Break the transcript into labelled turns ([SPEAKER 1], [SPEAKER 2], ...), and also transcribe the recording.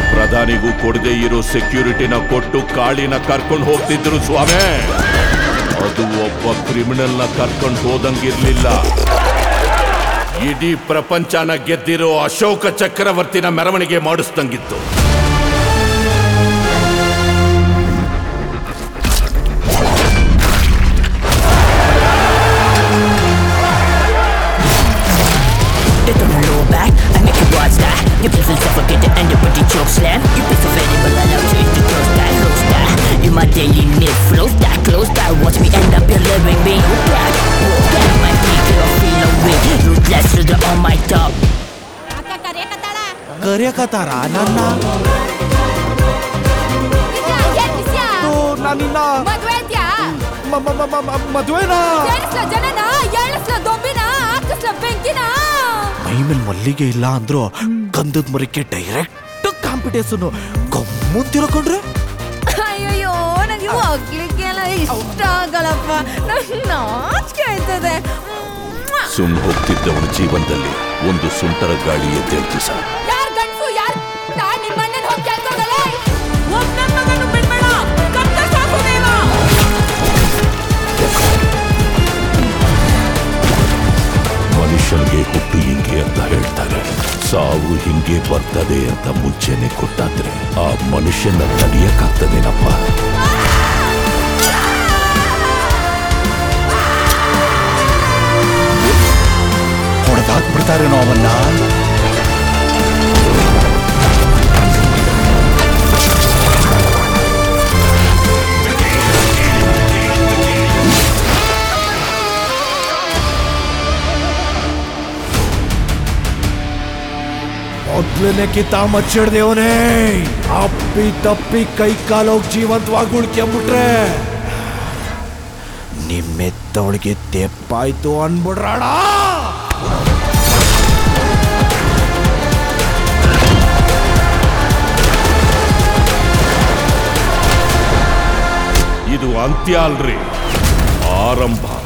[SPEAKER 1] ಪ್ರಧಾನಿಗೂ ಕೊಡದೇ ಇರೋ ಸೆಕ್ಯೂರಿಟಿನ ಕೊಟ್ಟು ಕಾಳಿನ ಕರ್ಕೊಂಡು ಹೋಗ್ತಿದ್ರು ಸ್ವಾಮಿ ಅದು ಒಬ್ಬ ಕ್ರಿಮಿನಲ್ನ ಕರ್ಕೊಂಡು ಹೋದಂಗಿರ್ಲಿಲ್ಲ ಇಡೀ ಪ್ರಪಂಚನ ಗೆದ್ದಿರೋ ಅಶೋಕ ಚಕ್ರವರ್ತಿನ ಮೆರವಣಿಗೆ ಮಾಡಿಸ್ದಂಗಿತ್ತು
[SPEAKER 2] They throw the lower back, I make you watch that Your piss will suffocate and your body choke slam You piss of animal, allow you to close that, close that You my daily need, flows that, close that Watch me end up here living me You back, walk back, my peak, you feel away Ruthless to the on my top
[SPEAKER 3] ಅಕ್ಕ ಕರೆಯಕತ್ತಾಳ
[SPEAKER 4] ಕರೆಯಕತ್ತಾರ ನನ್ನ
[SPEAKER 3] ಏನ್ ವಿಷಯ
[SPEAKER 4] ಓ, ನಾನಿನ್ನ
[SPEAKER 3] ಮದ್ವೆ ಐತ್ಯಾ
[SPEAKER 4] ಮ- ಮ- ಮ- ಮ- ಮ- ಮದ್ವೆನಾ
[SPEAKER 3] ಎಣಿಸ್ಲ ಜನನ ಎಣಿಸ್ಲ ದೊಂಬಿನ ಹಾಕಿಸ್ಲ ಬೆಂಕಿನ
[SPEAKER 4] ಮೈ ಮೇಲೆ ಮಲ್ಲಿಗೆ ಇಲ್ಲ ಅಂದ್ರು ಕಂದದ ಮರಕ್ಕೆ ಡೈರೆಕ್ಟ್ ಕಾಂಪಿಟೇಷನ್ ಗಮ್ಮು ತಿಳ್ಕೊಂಡ್ರೆ
[SPEAKER 3] ಅಯ್ಯಯ್ಯೋ ನಂಗೆ ಇವು ಹೋಗ್ಲಿಕ್ಕೆಲ್ಲ ಇಷ್ಟ ಆಗಲ್ಲಪ್ಪ ನಂಗೆ ನಾಚಿಕೆ ಆಯ್ತದೆ
[SPEAKER 1] ಸುಮ್ ಹೋಗ್ತಿದ್ದವನ ಜೀವನದಲ್ಲಿ ಒಂದು ಸುಂಟರ ಗಾಳಿ ಎದ್ದೇಳ್ತು ಸರ್
[SPEAKER 3] ಯಾರ್ ಗಂಡ್ಸು ಯಾರ್ ನಾನ್ ನಿಮ್ಮ ಅಣ್ಣನ್ ಹೋಗಿ ಕೇಳ್ಕೊಂಡಲ್ಲ ಒಬ್ಬ ನನ್ ಮಗನು ಬಿಡ್ಬೇಡ ಕತ್ತ ಸಾಕು ದೇವ
[SPEAKER 1] ಮನುಷ್ಯನಿಗೆ ಹುಟ್ಟು ಹಿಂಗೆ ಅಂತ ಹೇಳ್ತಾರೆ ಸಾವು ಹಿಂಗೆ ಬರ್ತದೆ ಅಂತ ಮುಂಚೆನೆ ಕೊಟ್ಟಾದ್ರೆ ಆ ಮನುಷ್ಯನ ತಡೆಯಕ್ಕಾಗ್ತದೇನಪ್ಪ
[SPEAKER 4] ಹೊಡೆದಾಕ್ಬಿಡ್ತಾರೇನೋ ಅವನ್ನ ಮೊದ್ಲನೇ ಕಿತ್ತ ಮಚ್ಚಿಡ್ದೇವನೇ ಅಪ್ಪಿ ತಪ್ಪಿ ಕೈ ಕಾಲೋಗಿ ಜೀವಂತವಾಗಿ ಉಳ್ಕೊಂಬಿಟ್ರೆ ನಿಮ್ಮೆತ್ತವಳಿಗೆ ತೆಪ್ಪಾಯ್ತು ಅನ್ಬಿಡ್ರಾಡ
[SPEAKER 1] ಇದು ಅಂತ್ಯ ಅಲ್ರಿ ಆರಂಭ